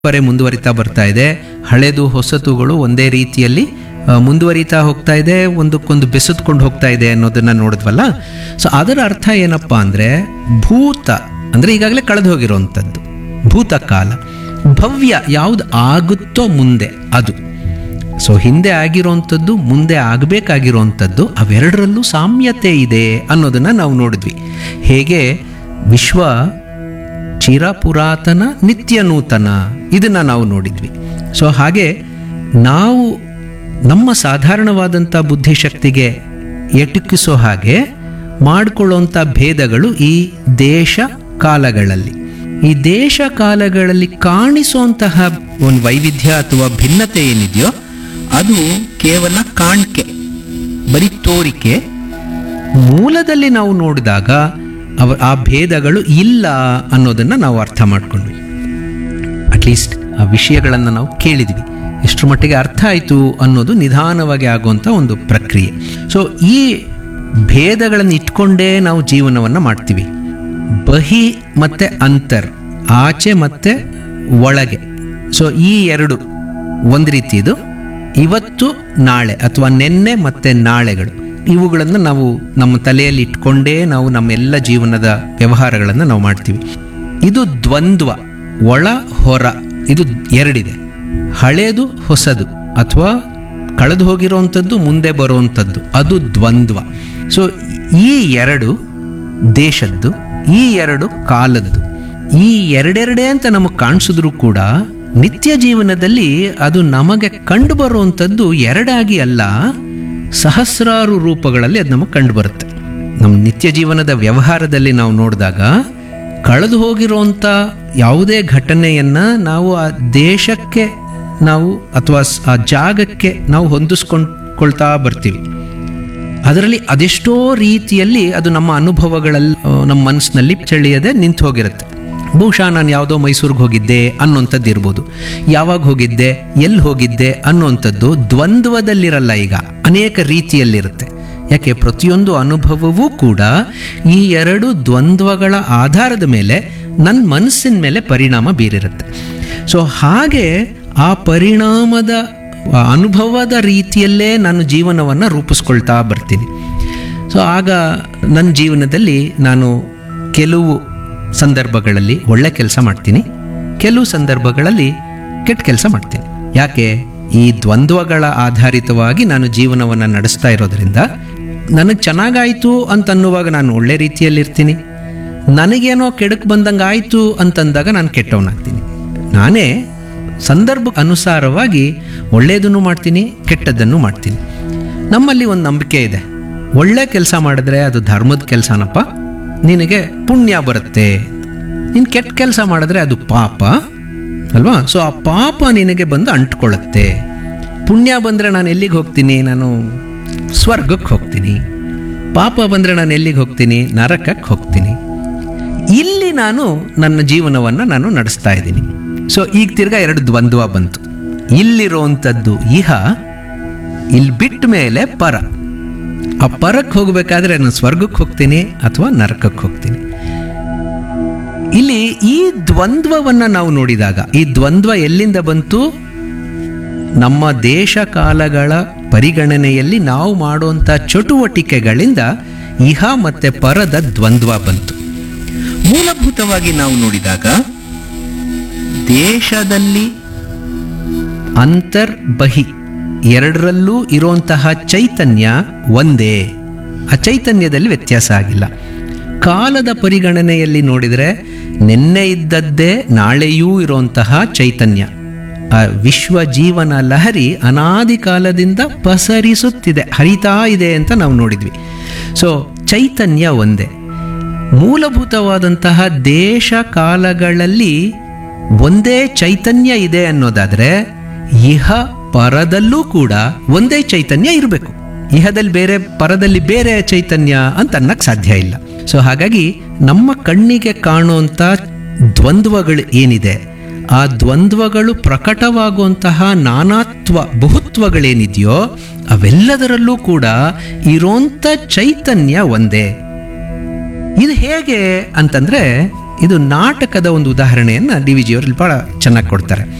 ಪರೆ ಮುಂದುವರಿತಾ ಬರ್ತಾ ಇದೆ ಹಳೆದು ಹೊಸತುಗಳು ಒಂದೇ ರೀತಿಯಲ್ಲಿ ಆ, ಮುಂದುವರಿತಾ ಹೋಗ್ತಾ ಇದೆ ಒಂದಕ್ಕೊಂದು ಬೆಸೆದುಕೊಂಡು ಹೋಗ್ತಾ ಇದೆ ಅನ್ನೋದನ್ನ ನೋಡಿದ್ವಲ್ಲ ಸೊ ಅದರ ಅರ್ಥ ಏನಪ್ಪಾ ಅಂದ್ರೆ ಭೂತ ಅಂದ್ರೆ ಈಗಾಗಲೇ ಕಳೆದು ಹೋಗಿರುವಂಥದ್ದು ಭೂತಕಾಲ ಭವ್ಯ ಯಾವ್ದು ಆಗುತ್ತೋ ಮುಂದೆ ಅದು ಸೊ ಹಿಂದೆ ಆಗಿರೋಂಥದ್ದು ಮುಂದೆ ಆಗಬೇಕಾಗಿರೋಂಥದ್ದು ಅವೆರಡರಲ್ಲೂ ಸಾಮ್ಯತೆ ಇದೆ ಅನ್ನೋದನ್ನ ನಾವು ನೋಡಿದ್ವಿ ಹೇಗೆ ವಿಶ್ವ ಚಿರ ಪುರಾತನ ನಿತ್ಯ ನೂತನ ಇದನ್ನ ನಾವು ನೋಡಿದ್ವಿ ಸೊ ಹಾಗೆ ನಾವು ನಮ್ಮ ಸಾಧಾರಣವಾದಂಥ ಬುದ್ಧಿಶಕ್ತಿಗೆ ಎಟುಕಿಸೋ ಹಾಗೆ ಮಾಡಿಕೊಳ್ಳುವಂಥ ಭೇದಗಳು ಈ ದೇಶ ಕಾಲಗಳಲ್ಲಿ ಈ ದೇಶ ಕಾಲಗಳಲ್ಲಿ ಕಾಣಿಸುವಂತಹ ಒಂದು ವೈವಿಧ್ಯ ಅಥವಾ ಭಿನ್ನತೆ ಏನಿದೆಯೋ ಅದು ಕೇವಲ ಕಾಣಿಕೆ ಬರೀ ತೋರಿಕೆ ಮೂಲದಲ್ಲಿ ನಾವು ನೋಡಿದಾಗ ಅವ ಆ ಭೇದಗಳು ಇಲ್ಲ ಅನ್ನೋದನ್ನ ನಾವು ಅರ್ಥ ಮಾಡ್ಕೊಂಡ್ವಿ ಅಟ್ಲೀಸ್ಟ್ ಆ ವಿಷಯಗಳನ್ನು ನಾವು ಕೇಳಿದ್ವಿ ಎಷ್ಟರ ಮಟ್ಟಿಗೆ ಅರ್ಥ ಆಯಿತು ಅನ್ನೋದು ನಿಧಾನವಾಗಿ ಆಗುವಂಥ ಒಂದು ಪ್ರಕ್ರಿಯೆ ಸೊ ಈ ಭೇದಗಳನ್ನು ಇಟ್ಕೊಂಡೇ ನಾವು ಜೀವನವನ್ನು ಮಾಡ್ತೀವಿ ಬಹಿ ಮತ್ತೆ ಅಂತರ್ ಆಚೆ ಮತ್ತೆ ಒಳಗೆ ಸೊ ಈ ಎರಡು ಒಂದು ರೀತಿ ಇದು ಇವತ್ತು ನಾಳೆ ಅಥವಾ ನೆನ್ನೆ ಮತ್ತೆ ನಾಳೆಗಳು ಇವುಗಳನ್ನು ನಾವು ನಮ್ಮ ತಲೆಯಲ್ಲಿ ಇಟ್ಕೊಂಡೇ ನಾವು ನಮ್ಮೆಲ್ಲ ಜೀವನದ ವ್ಯವಹಾರಗಳನ್ನು ನಾವು ಮಾಡ್ತೀವಿ ಇದು ದ್ವಂದ್ವ ಒಳ ಹೊರ ಇದು ಎರಡಿದೆ ಹಳೇದು ಹೊಸದು ಅಥವಾ ಕಳೆದು ಹೋಗಿರುವಂಥದ್ದು ಮುಂದೆ ಬರುವಂಥದ್ದು ಅದು ದ್ವಂದ್ವ ಸೊ ಈ ಎರಡು ದೇಶದ್ದು ಈ ಎರಡು ಕಾಲದ್ದು ಈ ಎರಡೆರಡೇ ಅಂತ ನಮಗೆ ಕಾಣಿಸಿದ್ರು ಕೂಡ ನಿತ್ಯ ಜೀವನದಲ್ಲಿ ಅದು ನಮಗೆ ಕಂಡು ಬರುವಂಥದ್ದು ಎರಡಾಗಿ ಅಲ್ಲ ಸಹಸ್ರಾರು ರೂಪಗಳಲ್ಲಿ ಅದು ನಮಗೆ ಕಂಡು ಬರುತ್ತೆ ನಮ್ಮ ನಿತ್ಯ ಜೀವನದ ವ್ಯವಹಾರದಲ್ಲಿ ನಾವು ನೋಡಿದಾಗ ಕಳೆದು ಹೋಗಿರುವಂಥ ಯಾವುದೇ ಘಟನೆಯನ್ನ ನಾವು ಆ ದೇಶಕ್ಕೆ ನಾವು ಅಥವಾ ಸ್- ಆ ಜಾಗಕ್ಕೆ ನಾವು ಹೊಂದಿಸ್ಕೊಂಡ್ಕೊಳ್ತಾ ಬರ್ತೀವಿ ಅದರಲ್ಲಿ ಅದೆಷ್ಟೋ ರೀತಿಯಲ್ಲಿ ಅದು ನಮ್ಮ ಅನುಭವಗಳಲ್ಲಿ ಆ, ನಮ್ಮ ಮನಸ್ಸಿನಲ್ಲಿ ಚಳಿಯದೆ ನಿಂತು ಹೋಗಿರುತ್ತೆ ಬಹುಶಃ ನಾನು ಯಾವುದೋ ಮೈಸೂರಿಗೆ ಹೋಗಿದ್ದೆ ಅನ್ನೋಂಥದ್ದು ಇರ್ಬೋದು ಯಾವಾಗ ಹೋಗಿದ್ದೆ ಎಲ್ಲಿ ಹೋಗಿದ್ದೆ ಅನ್ನೋಂಥದ್ದು ದ್ವಂದ್ವದಲ್ಲಿರಲ್ಲ ಈಗ ಅನೇಕ ರೀತಿಯಲ್ಲಿರುತ್ತೆ ಯಾಕೆ ಪ್ರತಿಯೊಂದು ಅನುಭವವೂ ಕೂಡ ಈ ಎರಡು ದ್ವಂದ್ವಗಳ ಆಧಾರದ ಮೇಲೆ ನನ್ನ ಮನಸ್ಸಿನ ಮೇಲೆ ಪರಿಣಾಮ ಬೀರಿರುತ್ತೆ ಸೊ ಹಾಗೆ ಆ ಪರಿಣಾಮದ ಆ ಅನುಭವದ ರೀತಿಯಲ್ಲೇ ನಾನು ಜೀವನವನ್ನು ರೂಪಿಸ್ಕೊಳ್ತಾ ಬರ್ತೀನಿ ಸೊ ಆಗ ನನ್ನ ಜೀವನದಲ್ಲಿ ನಾನು ಕೆಲವು ಸಂದರ್ಭಗಳಲ್ಲಿ ಒಳ್ಳೆ ಕೆಲಸ ಮಾಡ್ತೀನಿ ಕೆಲವು ಸಂದರ್ಭಗಳಲ್ಲಿ ಕೆಟ್ಟ ಕೆಲಸ ಮಾಡ್ತೀನಿ ಯಾಕೆ ಈ ದ್ವಂದ್ವಗಳ ಆಧಾರಿತವಾಗಿ ನಾನು ಜೀವನವನ್ನು ನಡೆಸ್ತಾ ಇರೋದ್ರಿಂದ ನನಗೆ ಚೆನ್ನಾಗಾಯಿತು ಅಂತನ್ನುವಾಗ ನಾನು ಒಳ್ಳೆ ರೀತಿಯಲ್ಲಿರ್ತೀನಿ ನನಗೇನೋ ಕೆಡಕ್ ಬಂದಂಗೆ ಆಯಿತು ಅಂತಂದಾಗ ನಾನು ಕೆಟ್ಟವನಾಗ್ತೀನಿ ನಾನೇ ಸಂದರ್ಭ ಅನುಸಾರವಾಗಿ ಒಳ್ಳೆಯದನ್ನು ಮಾಡ್ತೀನಿ ಕೆಟ್ಟದ್ದನ್ನು ಮಾಡ್ತೀನಿ ನಮ್ಮಲ್ಲಿ ಒಂದು ನಂಬಿಕೆ ಇದೆ ಒಳ್ಳೆ ಕೆಲಸ ಮಾಡಿದ್ರೆ ಅದು ಧರ್ಮದ ಕೆಲಸನಪ್ಪ ನಿನಗೆ ಪುಣ್ಯ ಬರುತ್ತೆ ನೀನು ಕೆಟ್ಟ ಕೆಲಸ ಮಾಡಿದ್ರೆ ಅದು ಪಾಪ ಅಲ್ವಾ ಸೊ ಆ ಪಾಪ ನಿನಗೆ ಬಂದು ಅಂಟ್ಕೊಳ್ಳುತ್ತೆ ಪುಣ್ಯ ಬಂದರೆ ನಾನು ಎಲ್ಲಿಗೆ ಹೋಗ್ತೀನಿ ನಾನು ಸ್ವರ್ಗಕ್ಕೆ ಹೋಗ್ತೀನಿ ಪಾಪ ಬಂದರೆ ನಾನು ಎಲ್ಲಿಗೆ ಹೋಗ್ತೀನಿ ನರಕಕ್ಕೆ ಹೋಗ್ತೀನಿ ಇಲ್ಲಿ ನಾನು ನನ್ನ ಜೀವನವನ್ನು ನಾನು ನಡೆಸ್ತಾ ಇದ್ದೀನಿ ಸೊ ಈಗ ತಿರ್ಗಾ ಎರಡು ದ್ವಂದ್ವ ಬಂತು ಇಲ್ಲಿರುವಂಥದ್ದು ಇಹ ಇಲ್ಲಿ ಬಿಟ್ಟ ಮೇಲೆ ಪರ ಆ ಪರಕ್ಕೆ ಹೋಗಬೇಕಾದ್ರೆ ನಾನು ಸ್ವರ್ಗಕ್ಕೆ ಹೋಗ್ತೀನಿ ಅಥವಾ ನರಕಕ್ಕೆ ಹೋಗ್ತೀನಿ ಇಲ್ಲಿ ಈ ದ್ವಂದ್ವವನ್ನು ನಾವು ನೋಡಿದಾಗ ಈ ದ್ವಂದ್ವ ಎಲ್ಲಿಂದ ಬಂತು ನಮ್ಮ ದೇಶ ಕಾಲಗಳ ಪರಿಗಣನೆಯಲ್ಲಿ ನಾವು ಮಾಡುವಂಥ ಚಟುವಟಿಕೆಗಳಿಂದ ಇಹ ಮತ್ತೆ ಪರದ ದ್ವಂದ್ವ ಬಂತು ಮೂಲಭೂತವಾಗಿ ನಾವು ನೋಡಿದಾಗ ದೇಶದಲ್ಲಿ ಅಂತರ್ ಬಹಿ ಎರಡರಲ್ಲೂ ಇರುವಂತಹ ಚೈತನ್ಯ ಒಂದೇ ಆ ಚೈತನ್ಯದಲ್ಲಿ ವ್ಯತ್ಯಾಸ ಆಗಿಲ್ಲ ಕಾಲದ ಪರಿಗಣನೆಯಲ್ಲಿ ನೋಡಿದರೆ ನಿನ್ನೆ ಇದ್ದದ್ದೇ ನಾಳೆಯೂ ಇರುವಂತಹ ಚೈತನ್ಯ ಆ ವಿಶ್ವ ಜೀವನ ಲಹರಿ ಅನಾದಿ ಕಾಲದಿಂದ ಪಸರಿಸುತ್ತಿದೆ ಹರಿತಾ ಇದೆ ಅಂತ ನಾವು ನೋಡಿದ್ವಿ ಸೊ ಚೈತನ್ಯ ಒಂದೇ ಮೂಲಭೂತವಾದಂತಹ ದೇಶ ಕಾಲಗಳಲ್ಲಿ ಒಂದೇ ಚೈತನ್ಯ ಇದೆ ಅನ್ನೋದಾದ್ರೆ ಇಹ ಪರದಲ್ಲೂ ಕೂಡ ಒಂದೇ ಚೈತನ್ಯ ಇರಬೇಕು ಇಹದಲ್ಲಿ ಬೇರೆ ಪರದಲ್ಲಿ ಬೇರೆ ಚೈತನ್ಯ ಅಂತ ಅನ್ನಕ್ಕೆ ಸಾಧ್ಯ ಇಲ್ಲ ಸೊ ಹಾಗಾಗಿ ನಮ್ಮ ಕಣ್ಣಿಗೆ ಕಾಣುವಂಥ ದ್ವಂದ್ವಗಳು ಏನಿದೆ ಆ ದ್ವಂದ್ವಗಳು ಪ್ರಕಟವಾಗುವಂತಹ ನಾನಾತ್ವ ಬಹುತ್ವಗಳೇನಿದೆಯೋ ಅವೆಲ್ಲದರಲ್ಲೂ ಕೂಡ ಇರೋಂಥ ಚೈತನ್ಯ ಒಂದೇ ಇದು ಹೇಗೆ ಅಂತಂದ್ರೆ ಇದು ನಾಟಕದ ಒಂದು ಉದಾಹರಣೆಯನ್ನು ಡಿ ವಿ ಜಿಯವರು ಭಾಳ ಚೆನ್ನಾಗಿ ಕೊಡ್ತಾರೆ